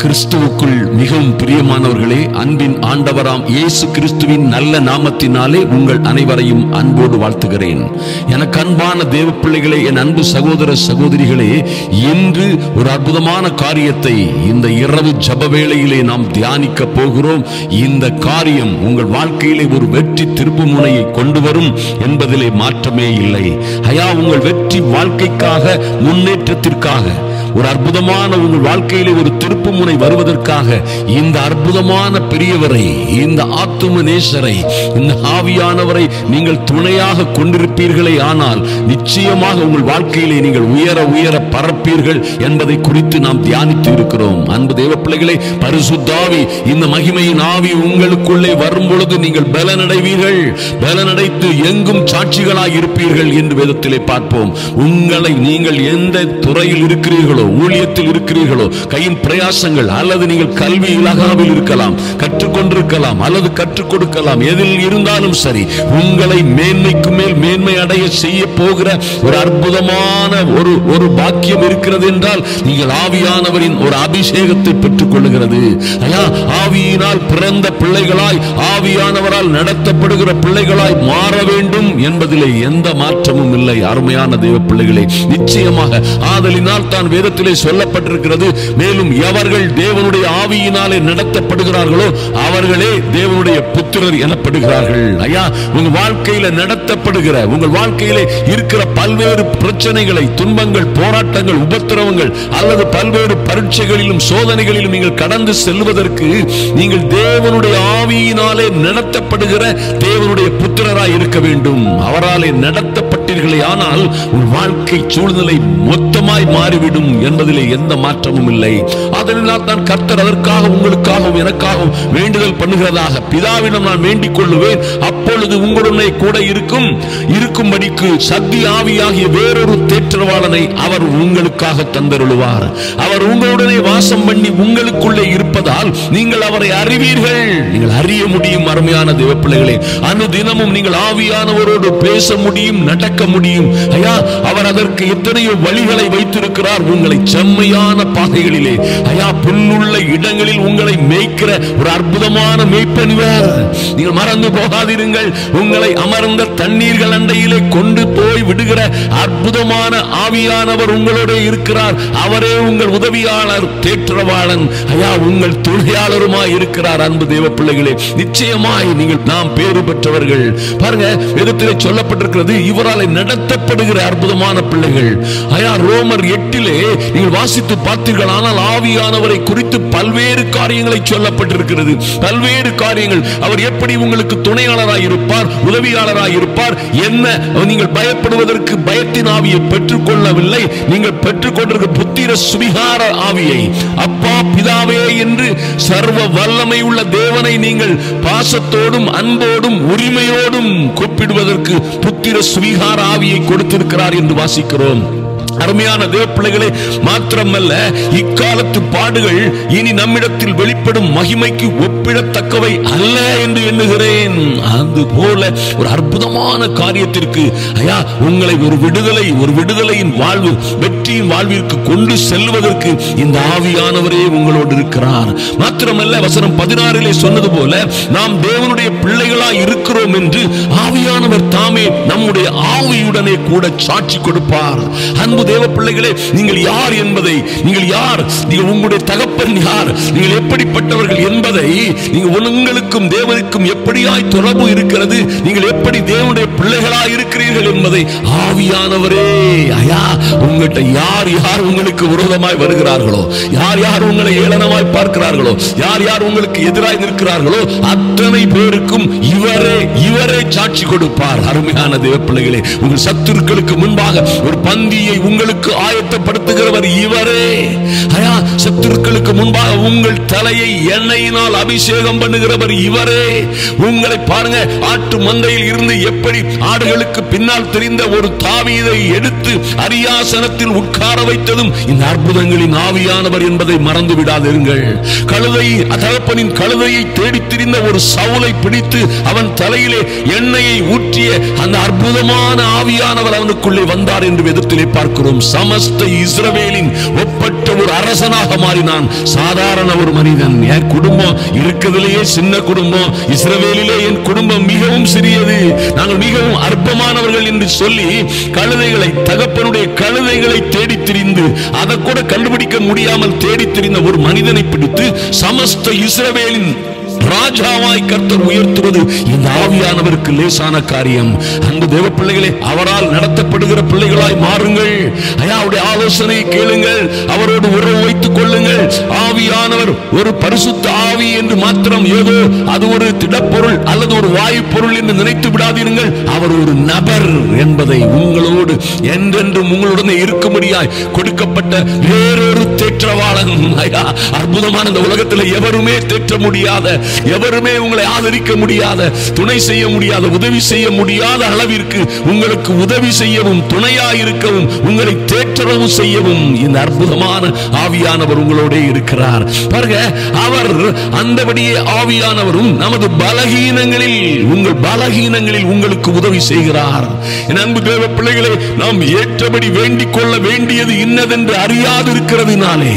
கிறிஸ்துவுக்குள் மிகவும் பிரியமானவர்களே அன்பின் ஆண்டவராம் இயேசு கிறிஸ்துவின் நல்ல நாமத்தினாலே உங்கள் அனைவரையும் அன்போடு வாழ்த்துகிறேன் எனக்கு அன்பான தேவ பிள்ளைகளே என் அன்பு சகோதர சகோதரிகளே இன்று ஒரு அற்புதமான காரியத்தை இந்த இரவு ஜப வேளையிலே நாம் தியானிக்க போகிறோம் இந்த காரியம் உங்கள் வாழ்க்கையிலே ஒரு வெற்றி திருப்பு முனையை கொண்டு வரும் என்பதிலே மாற்றமே இல்லை ஐயா உங்கள் வெற்றி வாழ்க்கைக்காக முன்னேற்றத்திற்காக ஒரு அற்புதமான உங்கள் வாழ்க்கையிலே ஒரு திருப்பு முனை வருவதற்காக இந்த அற்புதமான பெரியவரை இந்த ஆத்தும நேசரை இந்த ஆவியானவரை நீங்கள் துணையாக கொண்டிருப்பீர்களே ஆனால் நிச்சயமாக உங்கள் வாழ்க்கையிலே நீங்கள் உயர உயர பறப்பீர்கள் என்பதை குறித்து நாம் தியானித்து இருக்கிறோம் அன்பு தேவ பிள்ளைகளே பரிசுத்தாவி இந்த மகிமையின் ஆவி உங்களுக்குள்ளே வரும் பொழுது நீங்கள் பலனடைவீர்கள் பலனடைத்து எங்கும் சாட்சிகளாய் இருப்பீர்கள் என்று வேதத்திலே பார்ப்போம் உங்களை நீங்கள் எந்த துறையில் இருக்கிறீர்களோ ஊழியத்தில் இருக்கிறீர்களோ கையின் பிரயாசங்கள் அல்லது நீங்கள் கல்வி இலகாவில் இருக்கலாம் கற்றுக்கொண்டிருக்கலாம் அல்லது கற்றுக் கொடுக்கலாம் எதில் இருந்தாலும் சரி உங்களை மேன்மைக்கு மேல் மேன்மை அடைய செய்ய போகிற ஒரு அற்புதமான ஒரு ஒரு பாக்கியம் இருக்கிறது என்றால் நீங்கள் ஆவியானவரின் ஒரு அபிஷேகத்தை பெற்றுக் கொள்ளுகிறது ஐயா ஆவியினால் பிறந்த பிள்ளைகளாய் ஆவியானவரால் நடத்தப்படுகிற பிள்ளைகளாய் மாற வேண்டும் என்பதிலே எந்த மாற்றமும் இல்லை அருமையான தேவ பிள்ளைகளே நிச்சயமாக ஆதலினால் தான் வேதத்திலே சொல்லப்பட்டிருக்கிறது மேலும் எவர்கள் தேவனுடைய ஆவியினாலே நடத்தப்படுகிறார்களோ அவர்களே தேவனுடைய புத்திரர் எனப்படுகிறார்கள் ஐயா உங்க வாழ்க்கையில நடத்தப்படுகிற உங்கள் வாழ்க்கையிலே இருக்கிற பல்வேறு பிரச்சனைகளை துன்பங்கள் போராட்டங்கள் உபத்திரவங்கள் அல்லது பல்வேறு பரீட்சைகளிலும் சோதனைகளிலும் நீங்கள் கடந்து செல்வதற்கு நீங்கள் தேவனுடைய ஆவியினாலே நடத்தப்படுகிற தேவனுடைய புத்திரராய் இருக்க வேண்டும் அவராலே நடத்தப்பட்டீர்களே ஆனால் உங்கள் வாழ்க்கை சூழ்நிலை மொத்தமாய் மாறிவிடும் என்பதிலே எந்த மாற்றமும் இல்லை அதனால் தான் கர்த்தர் அதற்காக உங்களுக்காகவும் எனக்காகவும் வேண்டுதல் பண்ணுகிறதாக பிதாவிடம் நான் வேண்டிக் கொள்ளுவேன் அப்பொழுது உங்களுடனே கூட இருக்கும் இருக்கும்படிக்கு சக்தி ஆவியாகிய வேறொரு தேற்றவாளனை அவர் உங்களுக்காக தந்தருளுவார் அவர் உங்களுடனே வாசம் பண்ணி உங்களுக்குள்ளே இருப்பதால் நீங்கள் அவரை அறிவீர்கள் நீங்கள் அறிய முடியும் அருமையான தேவ பிள்ளைகளே அனுதினமும் நீங்கள் ஆவியானவரோடு பேச முடியும் நடக்க முடியும் ஐயா அவர் அதற்கு எத்தனையோ வழிகளை வைத்திருக்கிறார் உங்களை செம்மையான பாதைகளிலே ஐயா புல்லுள்ள இடங்களில் உங்களை மேய்க்கிற ஒரு அற்புதமான மேய்ப்பனிவர் நீங்கள் மறந்து போகாதிருங்கள் உங்களை அமர்ந்த தண்ணீர்கள் அண்டையிலே கொண்டு போய் விடுகிற அற்புதமான ஆவியானவர் உங்களோட இருக்கிறார் அவரே உங்கள் உதவியாளர் தேற்றவாளன் ஐயா உங்கள் துணையாளருமாய் இருக்கிறார் அன்பு தேவ பிள்ளைகளே நிச்சயமாய் நீங்கள் நாம் பேறு பெற்றவர்கள் பாருங்க வேதத்திலே சொல்லப்பட்டிருக்கிறது இவரால் நடத்தப்படுகிற அற்புதமான பிள்ளைகள் ஐயா ரோமர் எட்டிலே நீங்கள் வாசித்து பார்த்தீர்கள் ஆனால் ஆவியானவரை குறித்து பல்வேறு காரியங்களை சொல்லப்பட்டிருக்கிறது பல்வேறு காரியங்கள் அவர் எப்படி உங்களுக்கு துணையாளராய் இருப்பார் உதவியாளராய் இருப்பார் என்ன நீங்கள் பயப்படுவதற்கு பயத்தின் ஆவியை பெற்றுக் கொள்ளவில்லை நீங்கள் பெற்றுக்கொண்டிருக்க புத்திர சுவிகார ஆவியை அப்பா பிதாவே என்று சர்வ வல்லமை உள்ள தேவனை நீங்கள் பாசத்தோடும் அன்போடும் உரிமையோடும் கூப்பிடுவதற்கு புத்திர சுவிகார ஆவியை கொடுத்திருக்கிறார் என்று வாசிக்கிறோம் அருமையான தேவ பிள்ளைகளே மாத்திரமல்ல இக்காலத்து பாடுகள் இனி நம்மிடத்தில் வெளிப்படும் மகிமைக்கு ஒப்பிடத்தக்கவை அல்ல என்று எண்ணுகிறேன் அது போல ஒரு அற்புதமான காரியத்திற்கு ஐயா உங்களை ஒரு விடுதலை ஒரு விடுதலையின் வாழ்வு வெற்றியின் வாழ்விற்கு கொண்டு செல்வதற்கு இந்த ஆவியானவரே உங்களோடு இருக்கிறார் மாத்திரமல்ல வசனம் பதினாறிலே சொன்னது போல நாம் தேவனுடைய பிள்ளைகளாய் இருக்கிறோம் என்று ஆவியானவர் தாமே நம்முடைய ஆவியுடனே கூட சாட்சி கொடுப்பார் அன்பு தேவ பிள்ளைகளே நீங்கள் யார் என்பதை நீங்கள் யார் நீங்கள் உங்களுடைய தகப்பன் யார் நீங்கள் எப்படிப்பட்டவர்கள் என்பதை நீங்கள் உங்களுக்கும் தேவனுக்கும் எப்படியாய் தொடர்பு இருக்கிறது நீங்கள் எப்படி தேவனுடைய பிள்ளைகளாய் இருக்கிறீர்கள் என்பதை ஆவியானவரே ஐயா உங்கள்கிட்ட யார் யார் உங்களுக்கு விரோதமாய் வருகிறார்களோ யார் யார் உங்களை ஏளனமாய் பார்க்கிறார்களோ யார் யார் உங்களுக்கு எதிராய் நிற்கிறார்களோ அத்தனை பேருக்கும் இவரே இவரே சாட்சி கொடுப்பார் அருமையான தேவ பிள்ளைகளே உங்கள் சத்துருக்களுக்கு முன்பாக ஒரு பந்தியை உங்களுக்கு ஆயத்தப்படுத்துகிறவர் இவரே ஐயா சத்துருக்களுக்கு முன்பாக உங்கள் தலையை எண்ணெயினால் அபிஷேகம் பண்ணுகிறவர் இவரே உங்களை பாருங்க ஆட்டு மந்தையில் இருந்து எப்படி ஆடுகளுக்கு பின்னால் தெரிந்த ஒரு தாவீதை எடுத்து அரியாசனத்தில் உட்கார வைத்ததும் இந்த அற்புதங்களின் ஆவியானவர் என்பதை மறந்து விடாதிருங்கள் கழுதை தகப்பனின் கழுதையை தேடித் திரிந்த ஒரு சவுலை பிடித்து அவன் தலையிலே எண்ணெயை ஊற்றிய அந்த அற்புதமான ஆவியானவர் அவனுக்குள்ளே வந்தார் என்று வேதத்திலே பார்க்கிறோம் பார்க்கிறோம் சமஸ்த இஸ்ரவேலின் ஒப்பற்ற ஒரு அரசனாக மாறினான் சாதாரண ஒரு மனிதன் என் குடும்பம் இருக்கிறதுலேயே சின்ன குடும்பம் இஸ்ரவேலிலே என் குடும்பம் மிகவும் சிறியது நாங்கள் மிகவும் அற்பமானவர்கள் என்று சொல்லி கழுதைகளை தகப்பனுடைய கழுதைகளை தேடித் திரிந்து அதை கூட கண்டுபிடிக்க முடியாமல் தேடித் திரிந்த ஒரு மனிதனை பிடித்து சமஸ்த இஸ்ரவேலின் ராஜாவாய் கர்த்தர் உயர்த்துவது இந்த ஆவியானவருக்கு லேசான காரியம் அன்பு தேவ பிள்ளைகளே அவரால் நடத்தப்படுகிற பிள்ளைகளாய் மாறுங்கள் ஐயா அவருடைய ஆலோசனையை கேளுங்கள் அவரோடு உறவு வைத்துக் கொள்ளுங்கள் ஆவியானவர் ஒரு பரிசுத்த ஆவி என்று மாத்திரம் ஏதோ அது ஒரு திடப்பொருள் அல்லது ஒரு வாயு பொருள் என்று நினைத்து விடாதீர்கள் அவர் ஒரு நபர் என்பதை உங்களோடு என்றென்றும் உங்களுடனே இருக்கும்படியாய் கொடுக்கப்பட்ட வேறொரு தேற்றவாளன் ஐயா அற்புதமான இந்த உலகத்தில் எவருமே தேற்ற முடியாத எவருமே உங்களை ஆதரிக்க முடியாத துணை செய்ய முடியாத உதவி செய்ய முடியாத அளவிற்கு உங்களுக்கு உதவி செய்யவும் துணையாயிருக்கவும் உங்களை தேற்றவும் செய்யவும் இந்த அற்புதமான ஆவியானவர் உங்களோட இருக்கிறார் பாருங்க அவர் அந்தபடியே ஆவியானவரும் நமது பலகீனங்களில் உங்கள் பலகீனங்களில் உங்களுக்கு உதவி செய்கிறார் என் அன்பு தேவ பிள்ளைகளை நாம் ஏற்றபடி வேண்டிக் கொள்ள வேண்டியது இன்னதென்று அறியாதிருக்கிறதுனாலே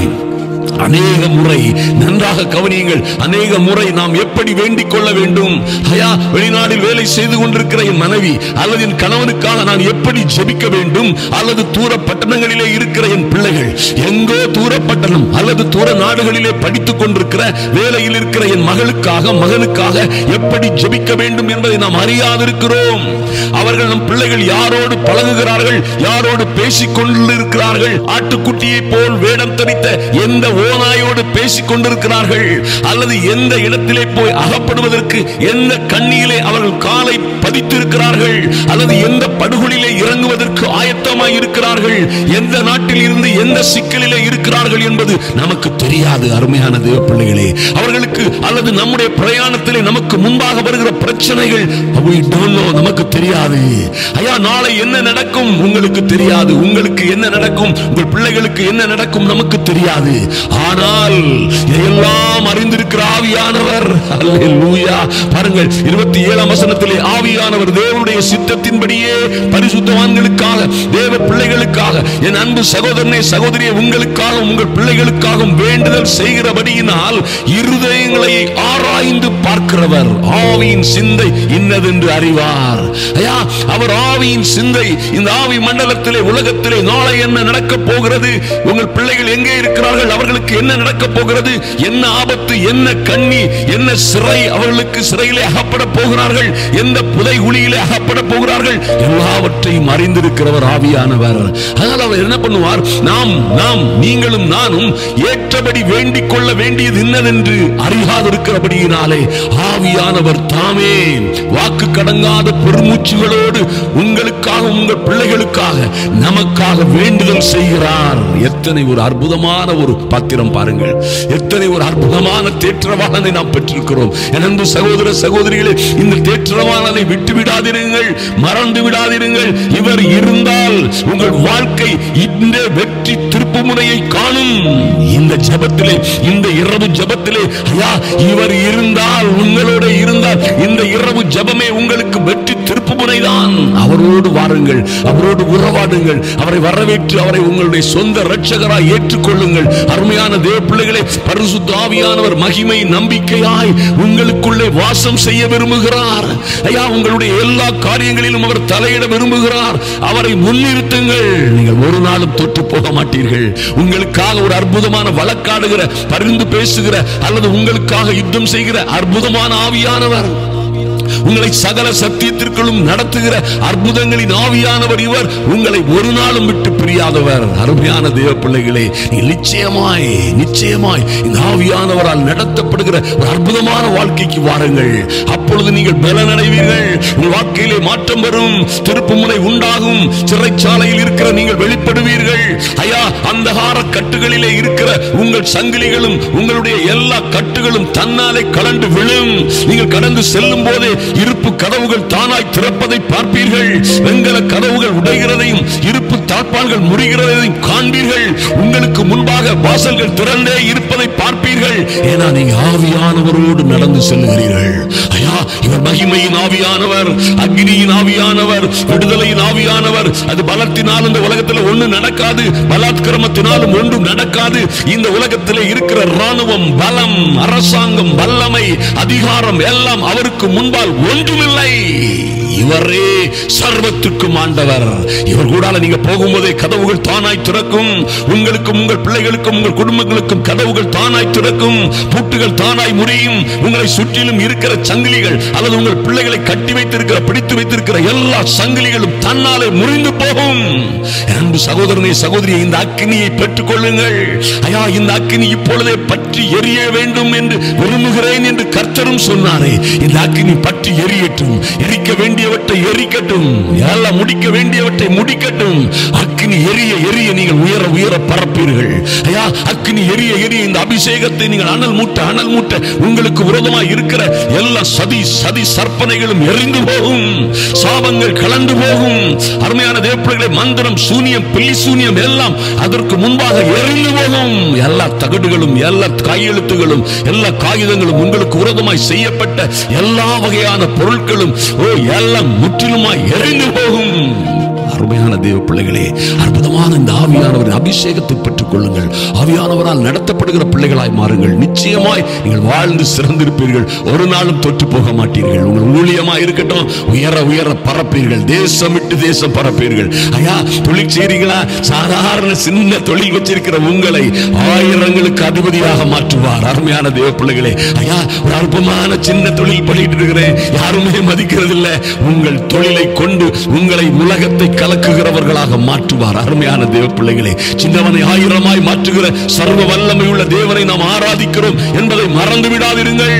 அநேக முறை நன்றாக கவனியுங்கள் அநேக முறை நாம் எப்படி வேண்டிக் கொள்ள வேண்டும் ஐயா வெளிநாட்டில் வேலை செய்து கொண்டிருக்கிற என் மனைவி அல்லது என் கணவனுக்காக நான் எப்படி ஜெபிக்க வேண்டும் அல்லது தூர பட்டணங்களிலே இருக்கிற என் பிள்ளைகள் எங்கோ தூர பட்டணம் அல்லது தூர நாடுகளிலே படித்துக் கொண்டிருக்கிற வேலையில் இருக்கிற என் மகளுக்காக மகனுக்காக எப்படி ஜெபிக்க வேண்டும் என்பதை நாம் அறியாதிருக்கிறோம் அவர்கள் நம் பிள்ளைகள் யாரோடு பழகுகிறார்கள் யாரோடு பேசிக் கொண்டிருக்கிறார்கள் ஆட்டுக்குட்டியை போல் வேடம் தரித்த எந்த ஓநாயோடு பேசிக் கொண்டிருக்கிறார்கள் அல்லது எந்த இடத்திலே போய் அகப்படுவதற்கு எந்த கண்ணியிலே அவர்கள் காலை பதித்திருக்கிறார்கள் அல்லது எந்த படுகொலிலே இறங்குவதற்கு ஆயத்தமாய் இருக்கிறார்கள் எந்த நாட்டில் இருந்து எந்த சிக்கலிலே இருக்கிறார்கள் என்பது நமக்கு தெரியாது அருமையான தேவ பிள்ளைகளே அவர்களுக்கு அல்லது நம்முடைய பிரயாணத்திலே நமக்கு முன்பாக வருகிற பிரச்சனைகள் we don't know, நமக்கு தெரியாது ஐயா நாளை என்ன நடக்கும் உங்களுக்கு தெரியாது உங்களுக்கு என்ன நடக்கும் உங்கள் பிள்ளைகளுக்கு என்ன நடக்கும் நமக்கு தெரியாது ஆனால் இதையெல்லாம் அறிந்திருக்கிற ஆவியானவர் அல்லேலூயா பாருங்கள் இருபத்தி ஏழாம் வசனத்திலே ஆவியானவர் தேவனுடைய சித்தத்தின்படியே பரிசுத்தவான்களுக்காக தேவ பிள்ளைகளுக்காக என் அன்பு சகோதரனே சகோதரியே உங்களுக்காக உங்கள் பிள்ளைகளுக்காகவும் வேண்டுதல் செய்கிறபடியினால் இருதயங்களை ஆராய்ந்து பார்க்கிறவர் ஆவியின் சிந்தை இன்னதென்று அறிவார் ஐயா அவர் ஆவியின் சிந்தை இந்த ஆவி மண்டலத்திலே உலகத்திலே நாளை என்ன நடக்க போகிறது உங்கள் பிள்ளைகள் எங்கே இருக்கிறார்கள் அவர்களுக்கு என்ன நடக்க போகிறது என்ன ஆபத்து என்ன கண்ணி என்ன சிறை அவர்களுக்கு சிறையிலே அகப்பட போகிறார்கள் எந்த புதை குழியிலே அகப்பட போகிறார்கள் எல்லாவற்றையும் அறிந்திருக்கிறவர் ஆவியானவர் அதனால் அவர் என்ன பண்ணுவார் நாம் நாம் நீங்களும் நானும் ஏற்றபடி வேண்டிக் கொள்ள வேண்டியது இன்னதென்று அறியாதிருக்கிறபடியினாலே ஆவியானவர் தாமே வாக்கு கடங்காத பெருமூச்சுகளோடு உங்களுக்காக உங்கள் பிள்ளைகளுக்காக நமக்காக வேண்டுதல் செய்கிறார் எத்தனை ஒரு அற்புதமான ஒரு பாத்திரம் பாருங்கள் எத்தனை ஒரு அற்புதமான தேற்றவாளனை நாம் பெற்றிருக்கிறோம் என் அன்பு சகோதர சகோதரிகளே இந்த தேற்றவாளனை விட்டு விடாதிருங்கள் மறந்து விடாதிருங்கள் இவர் இருந்தால் உங்கள் வாழ்க்கை இந்த வெற்றி திருப்பு முனையை காணும் இந்த ஜெபத்திலே இந்த இரவு ஜெபத்திலே ஐயா இவர் இருந்தால் உங்களோட இருந்தால் இந்த இரவு ஜெபமே உங்களுக்கு வெற்றி திருப்பு முனைதான் அவரோடு வாருங்கள் அவரோடு உறவாடுங்கள் அவரை வரவேற்று அவரை உங்களுடைய சொந்த இரட்சகராய் ஏற்றுக்கொள்ளுங்கள் அருமையான தேவ பிள்ளைகளே பரிசுத்த ஆவியானவர் மகிமை நம்பிக்கையாய் உங்களுக்குள்ளே வாசம் செய்ய விரும்புகிறார் ஐயா உங்களுடைய எல்லா காரியங்களிலும் அவர் தலையிட விரும்புகிறார் அவரை முன்னிறுத்துங்கள் நீங்கள் ஒரு நாளும் தொட்டு போக மாட்டீர்கள் உங்களுக்காக ஒரு அற்புதமான வழக்காடுகிற பரிந்து பேசுகிற அல்லது உங்களுக்காக யுத்தம் செய்கிற அற்புதமான ஆவியானவர் உங்களை சகல சத்தியத்திற்குள்ளும் நடத்துகிற அற்புதங்களின் ஆவியானவர் இவர் உங்களை ஒரு நாளும் விட்டு பிரியாதவர் அருமையான தேவ பிள்ளைகளே நீ நிச்சயமாய் நிச்சயமாய் இந்த ஆவியானவரால் நடத்தப்படுகிற ஒரு அற்புதமான வாழ்க்கைக்கு வாருங்கள் அப்பொழுது நீங்கள் பலனடைவீர்கள் உங்கள் வாழ்க்கையிலே மாற்றம் வரும் திருப்புமுனை உண்டாகும் சிறைச்சாலையில் இருக்கிற நீங்கள் வெளிப்படுவீர்கள் ஐயா அந்தகார கட்டுகளிலே இருக்கிற உங்கள் சங்கிலிகளும் உங்களுடைய எல்லா கட்டுகளும் தன்னாலே கலண்டு விழும் நீங்கள் கடந்து செல்லும் போதே இருப்பு கதவுகள் தானாய் திறப்பதை பார்ப்பீர்கள் வெண்கல கதவுகள் உடைகிறதையும் இருப்பு தாழ்பால்கள் முறிகிறதையும் காண்பீர்கள் உங்களுக்கு முன்பாக வாசல்கள் திறந்தே இருப்பதை பார்ப்பீர்கள் ஏன்னா நீங்க ஆவியானவரோடு நடந்து செல்லுகிறீர்கள் ஐயா இவர் மகிமையின் ஆவியானவர் அக்னியின் ஆவியானவர் விடுதலையின் ஆவியானவர் அது பலத்தினால் இந்த உலகத்தில் ஒண்ணு நடக்காது பலாத்கிரமத்தினாலும் ஒன்றும் நடக்காது இந்த உலகத்தில் இருக்கிற ராணுவம் பலம் அரசாங்கம் வல்லமை அதிகாரம் எல்லாம் அவருக்கு முன்பால் ஒன்றுமில்லை இவரே சர்வத்துக்கும் ஆண்டவர் இவர் கூடால நீங்க போகும்போதே கதவுகள் தானாய் திறக்கும் உங்களுக்கும் உங்கள் பிள்ளைகளுக்கும் உங்கள் குடும்பங்களுக்கும் கதவுகள் தானாய் திறக்கும் பூட்டுகள் தானாய் முறியும் உங்களை சுற்றிலும் இருக்கிற சங்கிலிகள் அல்லது உங்கள் பிள்ளைகளை கட்டி வைத்திருக்கிற பிடித்து வைத்திருக்கிற எல்லா சங்கிலிகளும் தன்னாலே முறிந்து போகும் அன்பு சகோதரனை சகோதரியை இந்த அக்கினியை பெற்றுக் கொள்ளுங்கள் ஐயா இந்த அக்கினி இப்பொழுதே பற்றி எரிய வேண்டும் என்று விரும்புகிறேன் என்று கர்த்தரும் சொன்னாரே இந்த அக்கினி பற்றி எரியட்டும் எரிக்க வேண்டியவற்றை எரிக்கட்டும் எல்லாம் முடிக்க வேண்டியவற்றை முடிக்கட்டும் அக்கினி எரிய எரிய நீங்கள் உயர உயர பரப்பீர்கள் ஐயா அக்கினி எரிய எரிய இந்த அபிஷேகத்தை நீங்கள் அனல் மூட்ட அனல் மூட்ட உங்களுக்கு விரோதமாய் இருக்கிற எல்லா சதி சதி சற்பனைகளும் எரிந்து போகும் சாபங்கள் கலந்து போகும் அருமையான தேவப்பிள்ளைகளை மந்திரம் சூனியம் பில்லி சூனியம் எல்லாம் அதற்கு முன்பாக எரிந்து போகும் எல்லா தகடுகளும் எல்லா கையெழுத்துகளும் எல்லா காகிதங்களும் உங்களுக்கு விரோதமாய் செய்யப்பட்ட எல்லா வகையான பொருட்களும் ஓ எல்லாம் முற்றிலுமாய் எரிந்து போகும் அருமையான தேவ பிள்ளைகளே அற்புதமான இந்த ஆவியானவரின் அபிஷேகத்தை பெற்றுக் கொள்ளுங்கள் ஆவியானவரால் நடத்தப்படுகிற பிள்ளைகளாய் மாறுங்கள் நிச்சயமாய் நீங்கள் வாழ்ந்து சிறந்திருப்பீர்கள் ஒரு நாளும் தொற்று போக மாட்டீர்கள் உங்கள் ஊழியமாய் இருக்கட்டும் உயர உயர பரப்பீர்கள் தேசம் விட்டு தேசம் பரப்பீர்கள் ஐயா தொழில் செய்றீங்களா சாதாரண சின்ன தொழில் வச்சிருக்கிற உங்களை ஆயிரங்களுக்கு அதிபதியாக மாற்றுவார் அருமையான தேவ பிள்ளைகளே ஐயா ஒரு அற்பமான சின்ன தொழில் பண்ணிட்டு இருக்கிறேன் யாருமே மதிக்கிறது இல்ல உங்கள் தொழிலை கொண்டு உங்களை உலகத்தை கலக்குகிறவர்களாக மாற்றுவார் அருமையான தேவ பிள்ளைகளே சின்னவனை ஆயிரமாய் மாற்றுகிற சர்வ வல்லமை உள்ள தேவனை நாம் ஆராதிக்கிறோம் என்பதை மறந்து விடாதிருங்கள்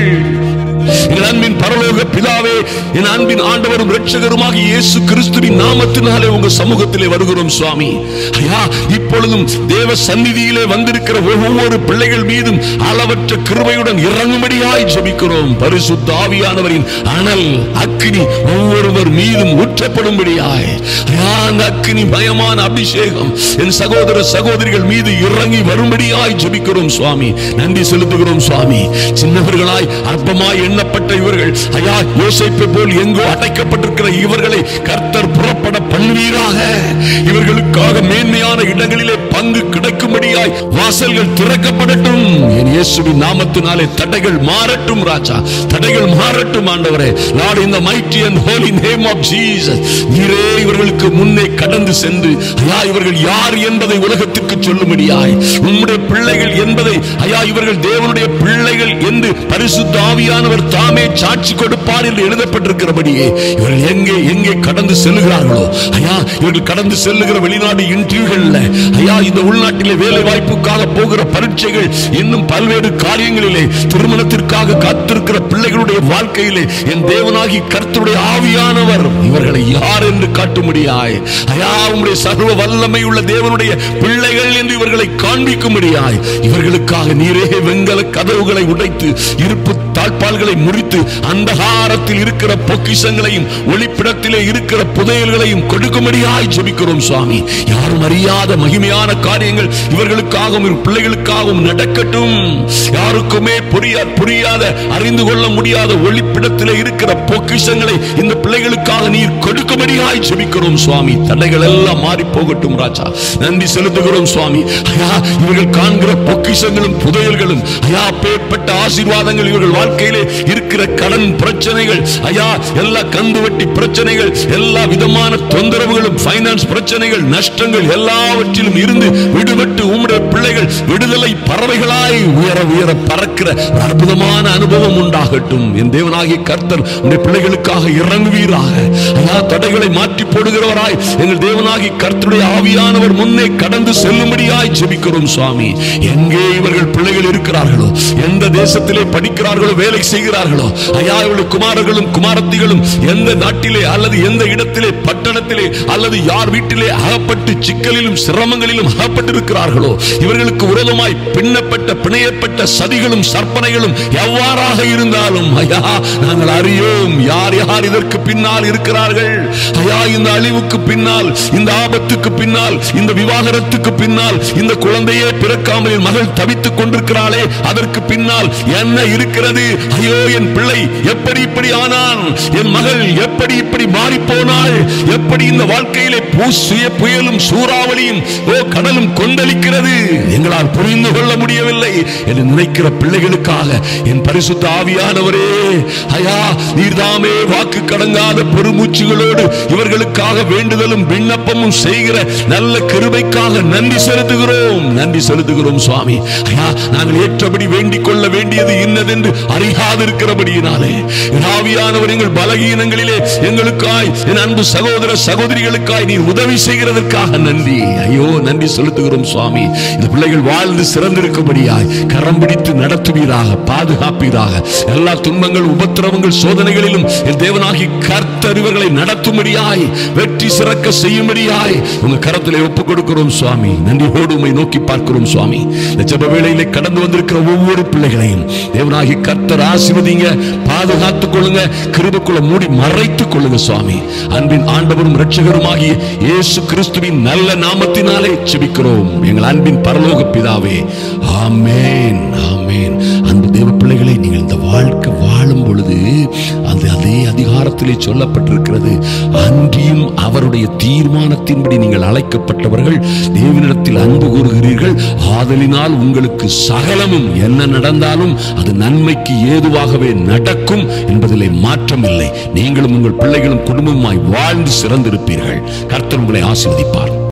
என் அன்பின் பரலோக பிதாவே என் அன்பின் ஆண்டவரும் இரட்சகருமாக இயேசு கிறிஸ்துவின் நாமத்தினாலே உங்க சமூகத்திலே வருகிறோம் சுவாமி ஐயா இப்பொழுதும் தேவ சந்நிதியிலே வந்திருக்கிற ஒவ்வொரு பிள்ளைகள் மீதும் அளவற்ற கிருபையுடன் இறங்கும்படியாய் ஜெபிக்கிறோம் பரிசுத்த ஆவியானவரின் அனல் அக்கினி ஒவ்வொருவர் மீதும் ஊற்றப்படும்படியாய் ஐயா அந்த அக்கினி பயமான அபிஷேகம் என் சகோதர சகோதரிகள் மீது இறங்கி வரும்படியாய் ஜெபிக்கிறோம் சுவாமி நன்றி செலுத்துகிறோம் சுவாமி சின்னவர்களாய் அற்பமாய் எண்ணப்பட்ட இவர்கள் ஐயா யோசிப்பை போல் எங்கோ அடைக்கப்பட்டிருக்கிற இவர்களை கர்த்தர் புறப்பட பண்ணுவீராக இவர்களுக்காக மேன்மையான இடங்களிலே பங்கு கிடைக்கும்படியாய் வாசல்கள் திறக்கப்படட்டும் என் இயேசுவின் நாமத்தினாலே தடைகள் மாறட்டும் ராஜா தடைகள் மாறட்டும் ஆண்டவரே லார்ட் இந்த mighty and holy name of Jesus நீரே இவர்களுக்கு முன்னே கடந்து சென்று ஐயா இவர்கள் யார் என்பதை உலகத்திற்கு சொல்லும்படியாய் உம்முடைய பிள்ளைகள் என்பதை ஐயா இவர்கள் தேவனுடைய பிள்ளைகள் என்று பரிசுத்த ஆவியானவர் தாமே சாட்சி கொடுப்பார் என்று எழுதப்பட்டிருக்கிறபடியே இவர்கள் எங்கே எங்கே கடந்து செல்லுகிறார்களோ ஐயா இவர்கள் கடந்து செல்லுகிற வெளிநாடு இன்டர்வியூகள்ல ஐயா இந்த உள்நாட்டிலே வேலை வாய்ப்புக்காக போகிற பரீட்சைகள் இன்னும் பல்வேறு காரியங்களிலே திருமணத்திற்காக காத்திருக்கிற பிள்ளைகளுடைய வாழ்க்கையிலே என் தேவனாகி கர்த்தருடைய ஆவியானவர் இவர்களை யார் என்று காட்டும்படியாய் ஐயா உம்முடைய சர்வ வல்லமை உள்ள தேவனுடைய பிள்ளைகள் என்று இவர்களை காண்பிக்கும்படியாய் இவர்களுக்காக நீரே வெங்கல கதவுகளை உடைத்து இருப்பு தாழ்பால்களை முறித்து அந்தகாரத்தில் இருக்கிற பொக்கிஷங்களையும் ஒளிப்பிடத்திலே இருக்கிற புதையல்களையும் கொடுக்கும்படியாய் ஜெபிக்கிறோம் சுவாமி யாரும் அறியாத மகிமையான காரியங்கள் இவர்களுக்காகவும் இவர் பிள்ளைகளுக்காகவும் நடக்கட்டும் யாருக்குமே புரியா புரியாத அறிந்து கொள்ள முடியாத ஒளிப்பிடத்திலே இருக்கிற பொக்கிஷங்களை இந்த பிள்ளைகளுக்காக நீர் கொடுக்கும்படியாய் ஜெபிக்கிறோம் சுவாமி தடைகள் எல்லாம் மாறி போகட்டும் ராஜா நன்றி செலுத்துகிறோம் சுவாமி ஐயா இவர்கள் காண்கிற பொக்கிஷங்களும் புதையல்களும் ஐயா பேர்பட்ட ஆசீர்வாதங்கள் இவர்கள் வாழ்க்கையிலே இருக்கிற கடன் பிரச்சனைகள் ஐயா எல்லா கந்து வட்டி பிரச்சனைகள் எல்லா விதமான தொந்தரவுகளும் பைனான்ஸ் பிரச்சனைகள் நஷ்டங்கள் எல்லாவற்றிலும் இருந்து விடுபட்டு உம்முடைய பிள்ளைகள் விடுதலை பறவைகளாய் உயர உயர பறக்கிற ஒரு அற்புதமான அனுபவம் உண்டாகட்டும் என் தேவனாகிய கர்த்தர் உடைய பிள்ளைகளுக்காக இறங்குவீராக ஐயா தடைகளை மாற்றி போடுகிறவராய் எங்கள் தேவனாகி கர்த்தருடைய ஆவியானவர் முன்னே கடந்து செல்லும்படியாய் ஜெபிக்கிறோம் சுவாமி எங்கே இவர்கள் பிள்ளைகள் இருக்கிறார்களோ எந்த தேசத்திலே படிக்கிறார்களோ வேலை செய்கிறார்களோ ஐயா இவர்கள் குமாரர்களும் குமாரத்திகளும் எந்த நாட்டிலே அல்லது எந்த இடத்திலே பட்டணத்திலே அல்லது யார் வீட்டிலே அகப்பட்டு சிக்கலிலும் சிரமங்களிலும் அகப்பட்டிருக்கிறார்களோ இவர்களுக்கு விரோதமாய் பின்னப்பட்ட பிணையப்பட்ட சதிகளும் சற்பனைகளும் எவ்வாறாக இருந்தாலும் ஐயா நாங்கள் அறியோம் யார் யார் இதற்கு பின்னால் இருக்கிறார்கள் ஐயா இந்த அழிவுக்கு பின்னால் இந்த ஆபத்துக்கு பின்னால் இந்த விவாகரத்துக்கு பின்னால் இந்த குழந்தையே பிறக்காமல் என் மகள் தவித்துக் கொண்டிருக்கிறாளே அதற்கு பின்னால் பின்னால் என்ன இருக்கிறது ஐயோ என் பிள்ளை எப்படி இப்படி ஆனான் என் மகள் எப்படி இப்படி மாறி போனாள் எப்படி இந்த வாழ்க்கையிலே பூசிய புயலும் சூறாவளியும் ஓ கடலும் கொந்தளிக்கிறது எங்களால் புரிந்து கொள்ள முடியவில்லை என்று நினைக்கிற பிள்ளைகளுக்காக என் பரிசுத்த ஆவியானவரே ஐயா நீர்தாமே வாக்கு கடங்காத பெருமூச்சுகளோடு இவர்களுக்காக வேண்டுதலும் விண்ணப்பமும் செய்கிற நல்ல கிருபைக்காக நன்றி செலுத்துகிறோம் நன்றி செலுத்துகிறோம் சுவாமி ஐயா நாங்கள் ஏற்றபடி வேண்டிக் கொள்ள வேண்டியது இன்னதென்று அறியாதிருக்கிறபடியினாலே என் ஆவியானவர் எங்கள் பலகீனங்களிலே எங்களுக்காய் என் அன்பு சகோதர சகோதரிகளுக்காய் நீர் உதவி செய்கிறதற்காக நன்றி ஐயோ நன்றி செலுத்துகிறோம் சுவாமி இந்த பிள்ளைகள் வாழ்ந்து சிறந்திருக்கும்படியாய் கரம் பிடித்து நடத்துவீராக பாதுகாப்பீராக எல்லா துன்பங்கள் உபத்திரவங்கள் சோதனைகளிலும் என் தேவனாகி கர்த்தர் இவர்களை நடத்தும்படியாய் வெற்றி சிறக்க செய்யும்படியாய் உங்க கரத்திலே ஒப்புக் கொடுக்கிறோம் சுவாமி நன்றியோடு உம்மை நோக்கி பார்க்கிறோம் சுவாமி இந்த ஜெப வேளையிலே கடந்து வந்திருக்கிற ஒவ்வொரு பிள்ளைகளையும் தேவனாகி கர்த்தர் ஆசீர்வதிங்க பாதுகாத்துக் கொள்ளுங்க கிருபக்குள்ள மூடி மறைத்துக் கொள்ளுங்க சுவாமி அன்பின் ஆண்டவரும் இரட்சகருமாகிய இயேசு கிறிஸ்துவின் நல்ல நாமத்தினாலே செபிக்கிறோம் எங்கள் அன்பின் பரலோக பிதாவே ஆமென் ஆமென் அன்பு தேவ பிள்ளைகளை நீங்கள் இந்த வாழ்க்கை வாழும் பொழுது அந்த அதே அதிகாரத்திலே சொல்லப்பட்டிருக்கிறது அன்றியும் அவருடைய தீர்மானத்தின்படி நீங்கள் அழைக்கப்பட்டவர்கள் தேவனிடத்தில் அன்பு கூறுகிறீர்கள் ஆதலினால் உங்களுக்கு சகலமும் என்ன நடந்தாலும் அது நன்மைக்கு ஏதுவாகவே நடக்கும் என்பதிலே மாற்றமில்லை நீங்களும் உங்கள் பிள்ளைகளும் குடும்பமாய் வாழ்ந்து சிறந்திருப்பீர்கள் கர்த்தர் உங்களை ஆசீர்வதிப்பார்